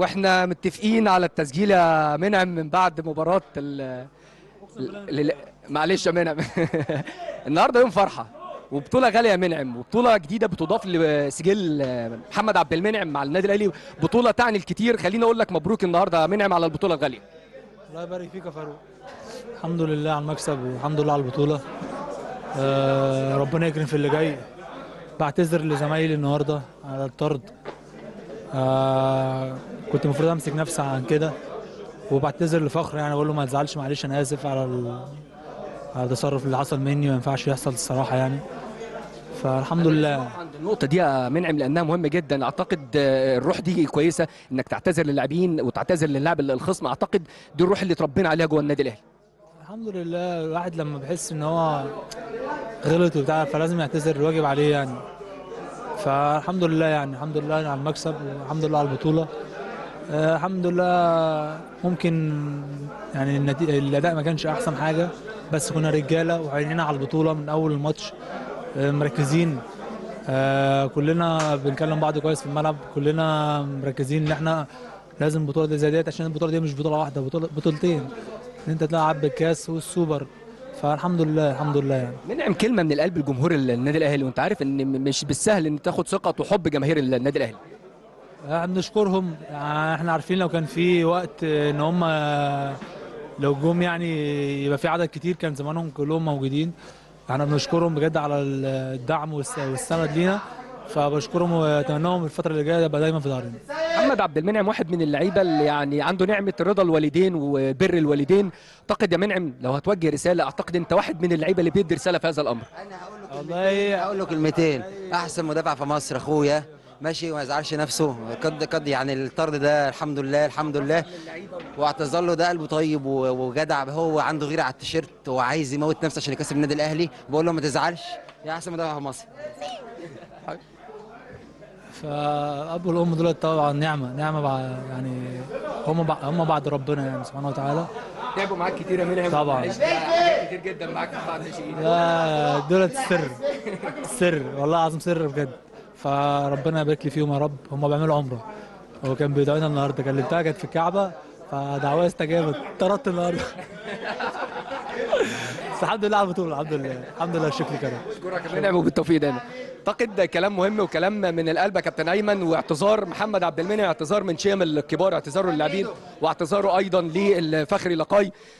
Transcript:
واحنا متفقين على التسجيل يا منعم من بعد مباراه ال ال- معلش يا منعم النهارده يوم فرحه وبطوله غاليه يا منعم وبطوله جديده بتضاف لسجل محمد عبد المنعم مع النادي الاهلي بطوله تعني الكتير خليني اقول لك مبروك النهارده يا منعم على البطوله الغاليه الله يبارك فيك يا فاروق الحمد لله على المكسب والحمد لله على البطولة آه ربنا يكرم في اللي جاي بعتذر لزمايلي النهارده على الطرد آه كنت المفروض امسك نفسي عن كده وبعتذر لفخر يعني بقول له ما تزعلش معلش انا اسف على ال... على التصرف اللي حصل مني ما ينفعش يحصل الصراحه يعني فالحمد لله عند النقطة دي يا منعم لأنها مهمة جدا أعتقد آه، الروح دي كويسة إنك تعتذر للاعبين وتعتذر للاعب الخصم أعتقد دي الروح اللي اتربينا عليها جوه النادي الأهلي الحمد لله الواحد لما بيحس ان هو غلط وبتاع فلازم يعتذر الواجب عليه يعني فالحمد لله يعني الحمد لله على المكسب والحمد لله على البطولة آه، الحمد لله ممكن يعني النتيجة الأداء ما كانش أحسن حاجة بس كنا رجالة وعينينا على البطولة من أول الماتش آه، مركزين آه، كلنا بنكلم بعض كويس في الملعب كلنا مركزين ان احنا لازم بطولة دي زي ديت عشان البطولة دي مش بطولة واحدة بطولة بطولتين ان انت تلعب بالكاس والسوبر فالحمد لله الحمد لله يعني منعم كلمة من القلب لجمهور النادي الأهلي وأنت عارف إن م- مش بالسهل إن تاخد ثقة وحب جماهير النادي الأهلي احنا بنشكرهم يعني احنا عارفين لو كان في وقت ان هم لو جم يعني يبقى في عدد كتير كان زمانهم كلهم موجودين احنا بنشكرهم بجد على الدعم والس- والسند لينا فبشكرهم واتمنى لهم الفتره اللي جايه يبقى دايما في ظهرنا محمد عبد المنعم واحد من اللعيبة اللي يعني عنده نعمة رضا الوالدين وبر الوالدين أعتقد يا منعم لو هتوجه رسالة أعتقد أنت واحد من اللعيبة اللي بيدي رسالة في هذا الأمر انا هقول له والله هقول له كلمتين احسن مدافع في مصر اخويا ماشي وما يزعلش نفسه قد قد يعني الطرد ده الحمد لله الحمد لله واعتذر له ده قلبه طيب و- وجدع هو عنده غيره على التيشيرت وعايز يموت نفسه عشان يكسب النادي الاهلي بقول له ما تزعلش يا احسن مدافع في مصر فالاب والام دول طبعا نعمه نعمه بع- يعني هم بع- هم بعد ربنا يعني سبحانه وتعالى تعبوا معاك كتير يا منعم طبعاً. عشت حاجات كتير جدا معاك في بعض الناشئين لا دول السر سر والله العظيم سر بجد فربنا يبارك لي فيهم يا رب هم بيعملوا عمره هو كان بيدعونا النهارده كلمتها كانت في الكعبه فدعواه استجابت طردت النهارده بس الحمد لله على البطوله الحمد لله الحمد لله الشكر كده اشكرك يا منعم وبالتوفيق دايما اعتقد ده كلام مهم وكلام من القلب يا كابتن ايمن واعتذار محمد عبد المنعم اعتذار من شيم الكبار اعتذاره للاعبين واعتذاره ايضا للفخري لقاي